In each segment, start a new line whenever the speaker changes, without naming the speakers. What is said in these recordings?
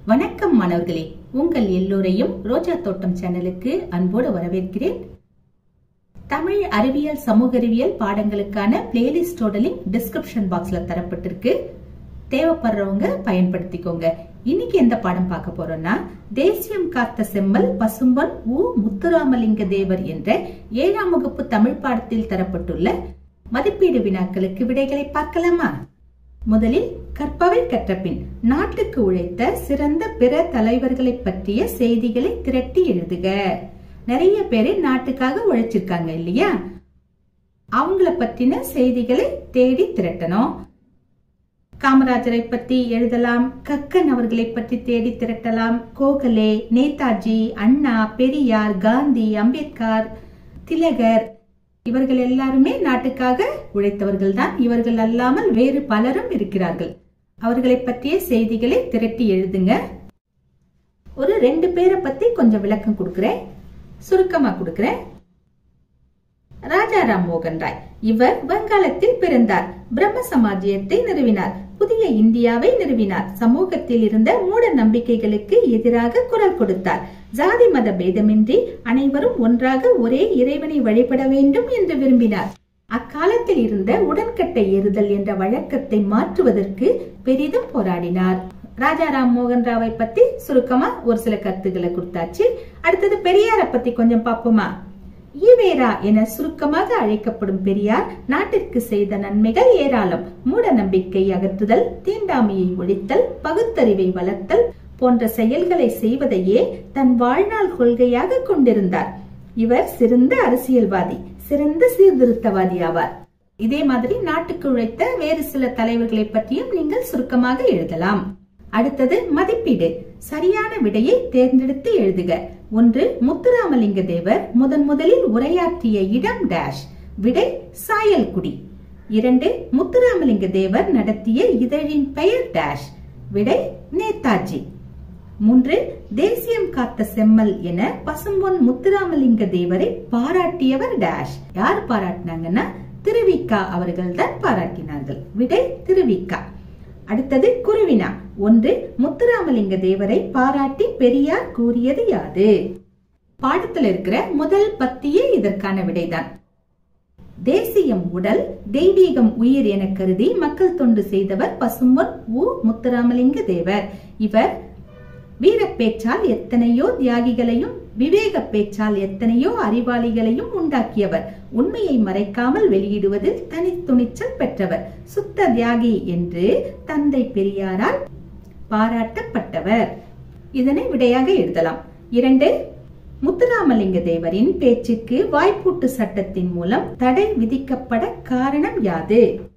வணக்கம் மாணவர்களே உங்கள் எல்லோரையும் ரோஜா தோட்டம் சேனலுக்கு அன்போடு வரவேற்கிறேன் தமிழ் அறிவியல் சமூக அறிவியல் பாடங்களுக்கான பிளேலிஸ்டோட லிங்க் டிஸ்கிரிப்ஷன் பாக்ஸ்ல தரப்பட்டிருக்கு தேவைப்படுறவங்க பயன்படுத்திக்கோங்க இன்னைக்கு எந்த பாடம் பார்க்க போறோம்னா தேசியம் காத்த செம்மல் பசும்பன் உ முத்துராமலிங்க தேவர் என்ற ஏழாம் வகுப்பு தமிழ் பாடத்தில் தரப்பட்டுள்ள மதிப்பீடு வினாக்களுக்கு விடைகளை பார்க்கலாமா முதலில் கற்பவை கற்றபின் நாட்டுக்கு உழைத்த சிறந்த பிற தலைவர்களை பற்றிய செய்திகளை திரட்டி எழுதுக நிறைய பேரு நாட்டுக்காக உழைச்சிருக்காங்க இல்லையா அவங்கள பற்றின செய்திகளை தேடி திரட்டணும் காமராஜரை பத்தி எழுதலாம் கக்கன் அவர்களை பற்றி தேடி திரட்டலாம் கோகலே நேதாஜி அண்ணா பெரியார் காந்தி அம்பேத்கர் திலகர் இவர்கள் எல்லாருமே நாட்டுக்காக உழைத்தவர்கள் தான் இவர்கள் அல்லாமல் வேறு பலரும் இருக்கிறார்கள் அவர்களை பற்றிய செய்திகளை திரட்டி எழுதுங்க ஒரு ரெண்டு பேரை பத்தி கொஞ்சம் விளக்கம் கொடுக்கிறேன் சுருக்கமா கொடுக்கிறேன் ராஜாராம் மோகன் ராய் இவர் வங்காளத்தில் பிறந்தார் பிரம்ம சமாஜியத்தை நிறுவினார் புதிய இந்தியாவை நிறுவினார் சமூகத்தில் இருந்த மூட நம்பிக்கைகளுக்கு எதிராக குரல் கொடுத்தார் ஜாதி மத பேதமின்றி அனைவரும் ஒன்றாக ஒரே இறைவனை வழிபட வேண்டும் என்று விரும்பினார் அக்காலத்தில் இருந்த உடன்கட்டை ஏறுதல் என்ற வழக்கத்தை மாற்றுவதற்கு பெரிதும் போராடினார் ராஜாராம் மோகன் ராவை பத்தி சுருக்கமா ஒரு சில கருத்துக்களை கொடுத்தாச்சு அடுத்தது பெரியார பத்தி கொஞ்சம் பார்ப்போமா ஈவேரா என சுருக்கமாக அழைக்கப்படும் பெரியார் நாட்டிற்கு செய்த நன்மைகள் ஏராளம் மூட நம்பிக்கை அகற்றுதல் தீண்டாமையை ஒழித்தல் பகுத்தறிவை வளர்த்தல் போன்ற செயல்களை செய்வதையே தன் வாழ்நாள் கொள்கையாக கொண்டிருந்தார் இவர் சிறந்த அரசியல்வாதி சிறந்த சீர்திருத்தவாதி ஆவார் இதே மாதிரி நாட்டுக்கு உழைத்த வேறு சில தலைவர்களை பற்றியும் நீங்கள் சுருக்கமாக எழுதலாம் அடுத்தது மதிப்பீடு சரியான விடையை தேர்ந்தெடுத்து எழுதுக ஒன்று முத்துராமலிங்க தேவர் முதன் முதலில் உரையாற்றிய இடம் டேஷ் விடை சாயல்குடி இரண்டு முத்துராமலிங்க தேவர் நடத்திய இதழின் பெயர் டேஷ் விடை நேதாஜி மூன்று தேசியம் காத்த செம்மல் என பசும்பொன் முத்துராமலிங்க தேவரை பாராட்டியவர் டேஷ் யார் பாராட்டினாங்கன்னா திருவிக்கா அவர்கள் தான் பாராட்டினார்கள் விடை திருவிக்கா அடுத்தது குருவினா ஒன்று முத்துராமலிங்க தேவரை பாராட்டி பெரியார் கூறியது யாது பாடத்தில் இருக்கிற முதல் பத்தியே இதற்கான விடைதான் தேசியம் உடல் தெய்வீகம் உயிர் என கருதி மக்கள் தொண்டு செய்தவர் பசும்பொன் உ முத்துராமலிங்க தேவர் இவர் வீர பேச்சால் எத்தனையோ தியாகிகளையும் விவேக பேச்சால் எத்தனையோ அறிவாளிகளையும் உண்டாக்கியவர் உண்மையை மறைக்காமல் வெளியிடுவதில் தனித்துணிச்சல் பெற்றவர் சுத்த தியாகி என்று தந்தை பெரியாரால் பாராட்டப்பட்டவர் இதனை விடையாக எழுதலாம் இரண்டு முத்துராமலிங்க தேவரின் பேச்சுக்கு வாய்ப்பூட்டு சட்டத்தின் மூலம் தடை விதிக்கப்பட காரணம் யாது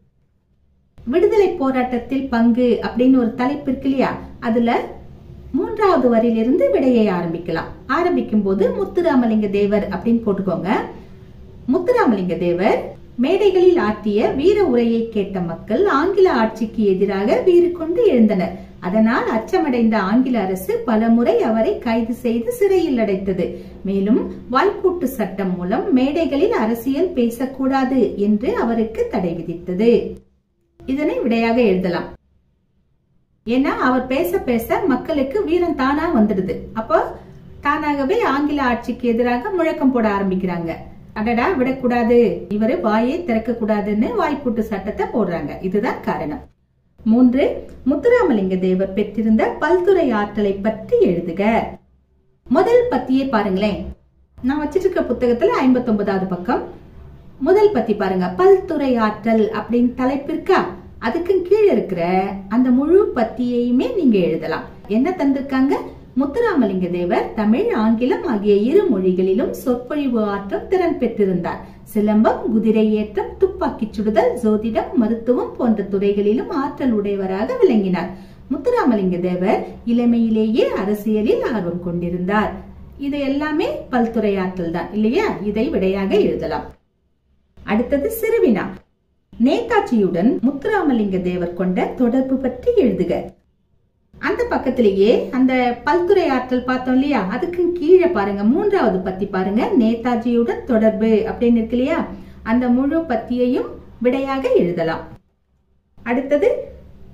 விடுதலை போராட்டத்தில் பங்கு அப்படின்னு ஒரு தலைப்பு இருக்கு இல்லையா அதுல மூன்றாவது வரியிலிருந்து விடையை ஆரம்பிக்கலாம் ஆரம்பிக்கும் போது முத்துராமலிங்க தேவர் அப்படின்னு போட்டுக்கோங்க முத்துராமலிங்க தேவர் மேடைகளில் ஆற்றிய வீர உரையை கேட்ட மக்கள் ஆங்கில ஆட்சிக்கு எதிராக வீறு கொண்டு எழுந்தனர் அதனால் அச்சமடைந்த ஆங்கில அரசு பலமுறை அவரை கைது செய்து சிறையில் அடைத்தது மேலும் வாய்ப்பூட்டு சட்டம் மூலம் மேடைகளில் அரசியல் பேசக்கூடாது என்று அவருக்கு தடை விதித்தது இதனை விடையாக எழுதலாம் ஏன்னா அவர் பேச பேச மக்களுக்கு வீரம் தானா வந்துடுது அப்போ தானாகவே ஆங்கில ஆட்சிக்கு எதிராக முழக்கம் போட ஆரம்பிக்கிறாங்க அடடா விடக்கூடாது இவரு வாயை திறக்க கூடாதுன்னு வாய்ப்பூட்டு சட்டத்தை போடுறாங்க இதுதான் காரணம் மூன்று முத்துராமலிங்க தேவர் பெற்றிருந்த பல்துறை ஆற்றலை பற்றி எழுதுக முதல் பத்தியை பாருங்களேன் நான் வச்சிட்டு இருக்க புத்தகத்துல ஐம்பத்தி ஒன்பதாவது பக்கம் முதல் பத்தி பாருங்க பல்துறை ஆற்றல் அப்படின்னு தலைப்பு இருக்கா அதுக்கு கீழே இருக்கிற அந்த முழு பத்தியையுமே நீங்க எழுதலாம் என்ன தந்திருக்காங்க முத்துராமலிங்க தேவர் தமிழ் ஆங்கிலம் ஆகிய இரு மொழிகளிலும் சொற்பொழிவு ஆற்றம் திறன் பெற்றிருந்தார் சிலம்பம் குதிரை ஏற்றம் துப்பாக்கி சுடுதல் ஜோதிடம் மருத்துவம் போன்ற துறைகளிலும் ஆற்றல் உடையவராக விளங்கினார் முத்துராமலிங்க தேவர் இளமையிலேயே அரசியலில் ஆர்வம் கொண்டிருந்தார் இது எல்லாமே பல்துறை ஆற்றல் தான் இல்லையா இதை விடையாக எழுதலாம் அடுத்தது சிறுவினா நேதாஜியுடன் முத்துராமலிங்க தேவர் கொண்ட தொடர்பு பற்றி எழுதுக அந்த பக்கத்திலேயே அந்த பல்துறை ஆற்றல் பார்த்தோம் இல்லையா அதுக்கு கீழே பாருங்க மூன்றாவது பத்தி பாருங்க நேதாஜியுடன் தொடர்பு அப்படின்னு இருக்கு இல்லையா அந்த முழு பத்தியையும் விடையாக எழுதலாம் அடுத்தது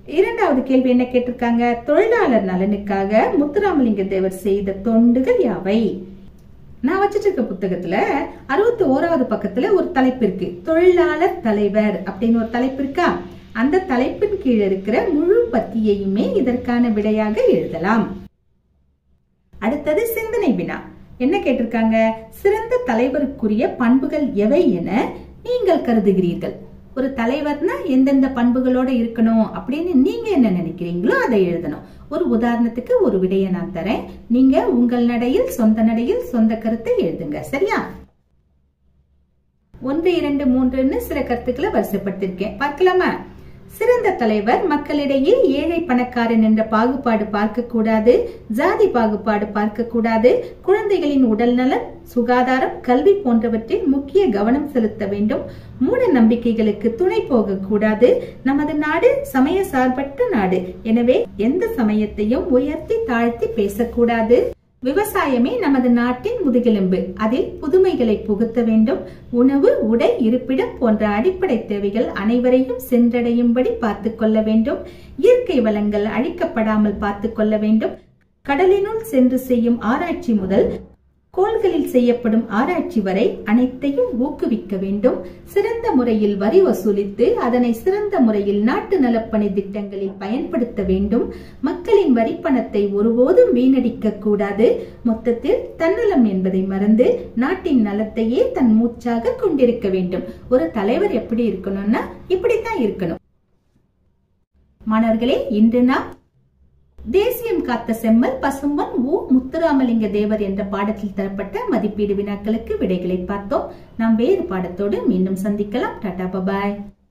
இரண்டாவது கேள்வி என்ன கேட்டிருக்காங்க தொழிலாளர் நலனுக்காக முத்துராமலிங்க தேவர் செய்த தொண்டுகள் யாவை நான் வச்சிட்டு இருக்க புத்தகத்துல அறுபத்தி ஓராவது பக்கத்துல ஒரு தலைப்பு இருக்கு தொழிலாளர் தலைவர் அப்படின்னு ஒரு தலைப்பு இருக்கா அந்த தலைப்பின் கீழ் இருக்கிற முழு பத்தியையுமே இதற்கான விடையாக எழுதலாம் அடுத்தது சிந்தனை வினா என்ன கேட்டிருக்காங்க சிறந்த தலைவருக்குரிய பண்புகள் எவை என நீங்கள் கருதுகிறீர்கள் ஒரு தலைவர்னா எந்தெந்த பண்புகளோட இருக்கணும் அப்படின்னு நீங்க என்ன நினைக்கிறீங்களோ அதை எழுதணும் ஒரு உதாரணத்துக்கு ஒரு விடையை நான் தரேன் நீங்க உங்கள் நடையில் சொந்த நடையில் சொந்த கருத்தை எழுதுங்க சரியா ஒன்று இரண்டு மூன்றுன்னு சில கருத்துக்களை வரிசைப்படுத்திருக்கேன் பார்க்கலாமா சிறந்த தலைவர் மக்களிடையே ஏழை பணக்காரன் என்ற பாகுபாடு பார்க்க கூடாது ஜாதி பாகுபாடு பார்க்க கூடாது குழந்தைகளின் உடல் நலன் சுகாதாரம் கல்வி போன்றவற்றில் முக்கிய கவனம் செலுத்த வேண்டும் மூட நம்பிக்கைகளுக்கு துணை போகக்கூடாது நமது நாடு சமய சார்பற்ற நாடு எனவே எந்த சமயத்தையும் உயர்த்தி தாழ்த்தி பேசக்கூடாது விவசாயமே நமது நாட்டின் முதுகெலும்பு அதில் புதுமைகளை புகுத்த வேண்டும் உணவு உடை இருப்பிடம் போன்ற அடிப்படை தேவைகள் அனைவரையும் சென்றடையும்படி பார்த்து கொள்ள வேண்டும் இயற்கை வளங்கள் அழிக்கப்படாமல் பார்த்து கொள்ள வேண்டும் கடலினுள் சென்று செய்யும் ஆராய்ச்சி முதல் கோள்களில் செய்யப்படும் ஆராய்ச்சி வரை அனைத்தையும் ஊக்குவிக்க வேண்டும் சிறந்த முறையில் வரி வசூலித்து அதனை சிறந்த முறையில் நாட்டு நலப்பணி திட்டங்களில் பயன்படுத்த வேண்டும் மக்களின் வரிப்பணத்தை ஒருபோதும் வீணடிக்க கூடாது மொத்தத்தில் தன்னலம் என்பதை மறந்து நாட்டின் நலத்தையே தன் மூச்சாக கொண்டிருக்க வேண்டும் ஒரு தலைவர் எப்படி இருக்கணும்னா இப்படித்தான் இருக்கணும் மாணவர்களே இன்று நாம் தேசியம் காத்த செம்மல் பசும்பன் ஊ முத்துராமலிங்க தேவர் என்ற பாடத்தில் தரப்பட்ட மதிப்பீடு வினாக்களுக்கு விடைகளை பார்த்தோம் நாம் வேறு பாடத்தோடு மீண்டும் சந்திக்கலாம் டாடா பபாய்